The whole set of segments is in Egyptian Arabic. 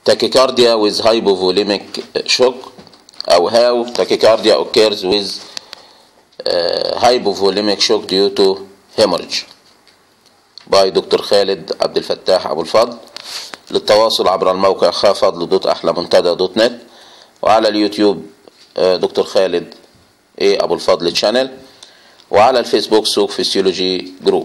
tachycardia with hypovolemic shock أو how tachycardia occurs with uh, hypovolemic shock due to hemorrhage باي دكتور خالد عبد الفتاح أبو الفضل للتواصل عبر الموقع خافضل دوت أحلى منتدى دوت نت وعلى اليوتيوب آه، دكتور خالد ايه أبو الفضل تشانل وعلى الفيسبوك سوق فيسيولوجي جروب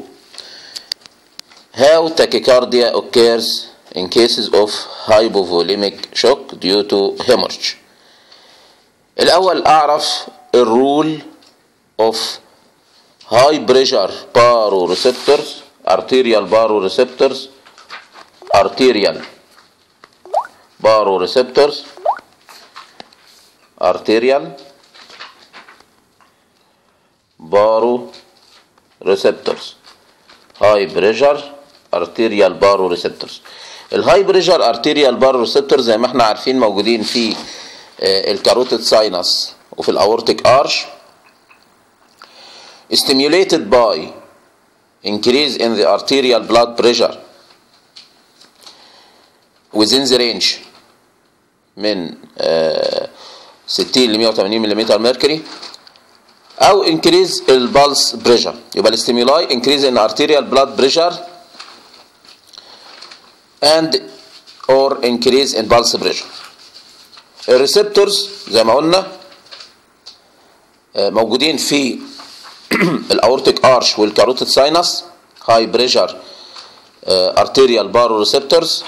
How tachycardia occurs in cases of hypovolemic shock due to hemorrhage الأول أعرف الرول of high pressure baroreceptors arterial baroreceptors arterial baroreceptors arterial baroreceptors high pressure arterial baroreceptors الهاي بريشر ارتيريال baroreceptors زي ما احنا عارفين موجودين في آه، الكاروتيد ساينس وفي الاورتيك ارش stimulated by increase in the arterial blood pressure within the range من آه، 60 ل 180 ملم ميركوري او increase البلس بريشر يبقى الاستيمولاي increase in arterial blood pressure and or increase in pulse pressure الريسبتورز زي ما قلنا آه، موجودين في الاورتيك ارش والكاروتيد ساينس هاي بريشر ارتيريال بارو ريسبتورز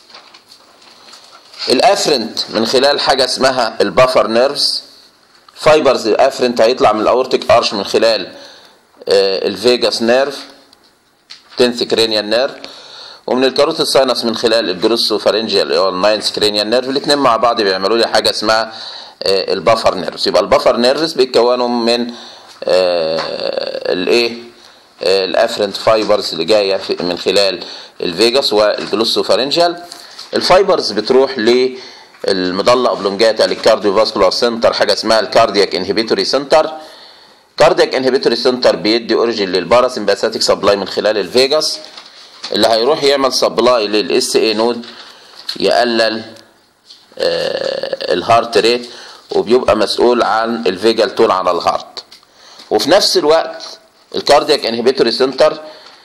الافرنت من خلال حاجه اسمها البافر نيرفز فايبرز الافرنت هيطلع من الاورتيك ارش من خلال الفيجاس نيرف تنث كرينيال نيرف ومن الكاروتيد ساينس من خلال الجروسو فارنجيال اللي هو الناينث كرينيال نيرف الاثنين مع بعض بيعملوا لي حاجه اسمها آه، البافر نيرفز يبقى البافر نيرفز بيتكونوا من آه، الايه آه، الافرنت فايبرز اللي جايه في- من خلال الفيجاس والجلوسو فارنجيال الفايبرز بتروح للمضله اوبلونجاتا للكارديو فاسكولار سنتر حاجه اسمها الكاردياك انهبيتوري سنتر كاردياك انهبيتوري سنتر بيدي اوريجين للباراسمباثيك سبلاي من خلال الفيجاس اللي هيروح يعمل سبلاي للاس اي نود يقلل آه، الهارت ريت وبيبقى مسؤول عن الفيجال تون على الهارت وفي نفس الوقت الكاردياك انهبيتوري سنتر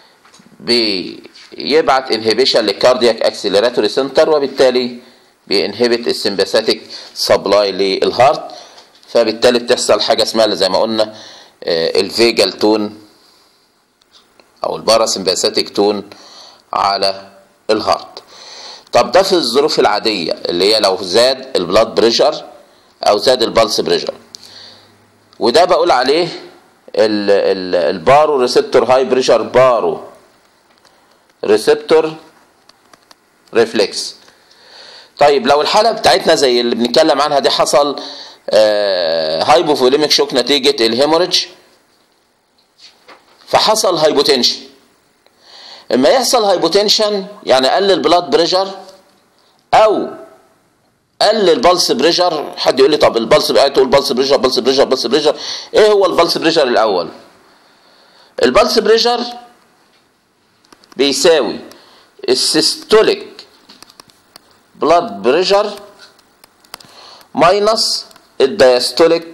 بيبعت انهبيشن للكاردياك اكسلراتوري سنتر وبالتالي بينهبت السمباثيك سبلاي للهارت فبالتالي بتحصل حاجه اسمها اللي زي ما قلنا آه، الفيجال تون او الباراسمباثيك تون على الهارت طب ده في الظروف العاديه اللي هي لو زاد البلاد بريشر او زاد البلس بريشر وده بقول عليه ال- ال- البارو ريسبتور هاي بريشر بارو ريسبتور ريفلكس طيب لو الحاله بتاعتنا زي اللي بنتكلم عنها دي حصل هايبوفوليميك شوك نتيجه الهيموريدج فحصل هايبوتنشن اما يحصل هايبوتنشن يعني قل البلاد بريشر او قل البلس بريشر حد يقول لي طب البلس بقى تقول بلس بريشر بلس بريشر بلس بريشر ايه هو البلس بريشر الاول البلس بريشر بيساوي السيستوليك بلاد بريشر ماينس الدايستوليك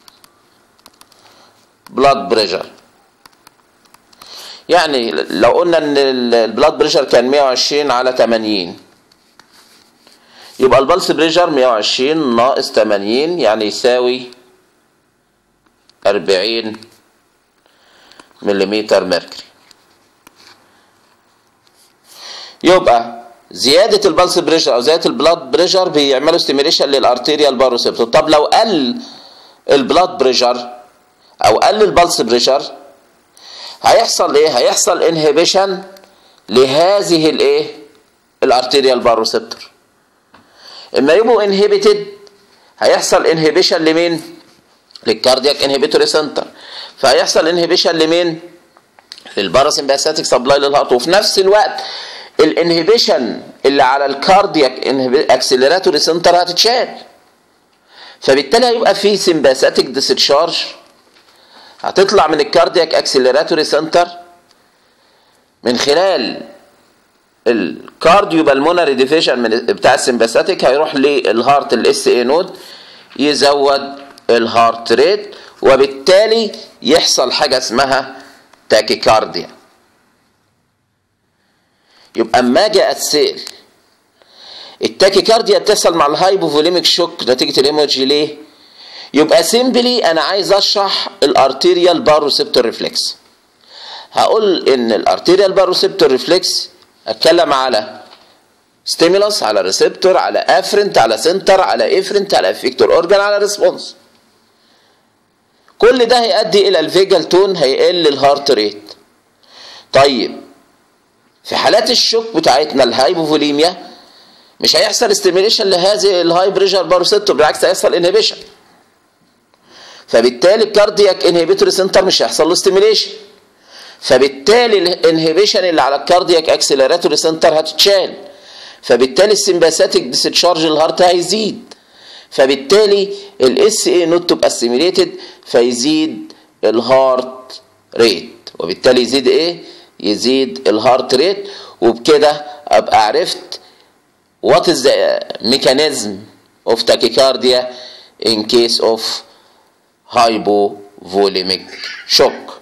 بلاد بريشر يعني لو قلنا ان البلاد بريشر كان 120 على 80 يبقى البلس بريشر 120 ناقص 80 يعني يساوي 40 مليمتر ميركوري يبقى زيادة البلس بريشر أو زيادة البلاد بريشر بيعملوا ستيميليشن للأرتيريال باروسيبتور طب لو قل البلاد بريشر أو قل البلس بريشر هيحصل إيه؟ هيحصل انهبيشن لهذه الإيه؟ الأرتيريال باروسيبتور اما يبقوا انهبيتد هيحصل انهبيشن لمين للكاردياك انهبيتوري سنتر فهيحصل انهبيشن لمين للباراسمباثيك سبلاي للهارت وفي نفس الوقت الانهبيشن اللي على الكاردياك اكسلراتوري سنتر هتتشال فبالتالي هيبقى في سمباثيك ديسشارج هتطلع من الكاردياك اكسلراتوري سنتر من خلال الكارديو بالمونري ديفيجن من بتاع السمباثيك هيروح للهارت الاس اي نود يزود الهارت ريت وبالتالي يحصل حاجه اسمها تاكيكارديا يبقى اما اجي اتسال التاكيكارديا بتحصل مع الهايبوفوليميك شوك نتيجه الايموجي ليه يبقى سيمبلي انا عايز اشرح الارتيريال باروسيبتور ريفلكس هقول ان الارتيريال باروسيبتور ريفلكس اتكلم على ستيمولس على ريسبتور على افرنت على سنتر على افرنت على افكتور اورجان على ريسبونس كل ده هيؤدي الى الفيجال تون هيقل الهارت ريت طيب في حالات الشوك بتاعتنا الهايبوفوليميا مش هيحصل استيميليشن لهذه الهاي بريشر باروسيبتور بالعكس هيحصل انهبيشن فبالتالي الكاردياك انهبيتوري سنتر مش هيحصل له ستيميليشن فبالتالي الانهبيشن اللي على الكاردياك اكسلراتوري سنتر هتتشال فبالتالي السمباثيك ديسشارج الهارت هيزيد فبالتالي الاس اي نوت تبقى ستيميليتد فيزيد الهارت ريت وبالتالي يزيد ايه يزيد الهارت ريت وبكده ابقى عرفت what is the mechanism of tachycardia in case of hypovolemic shock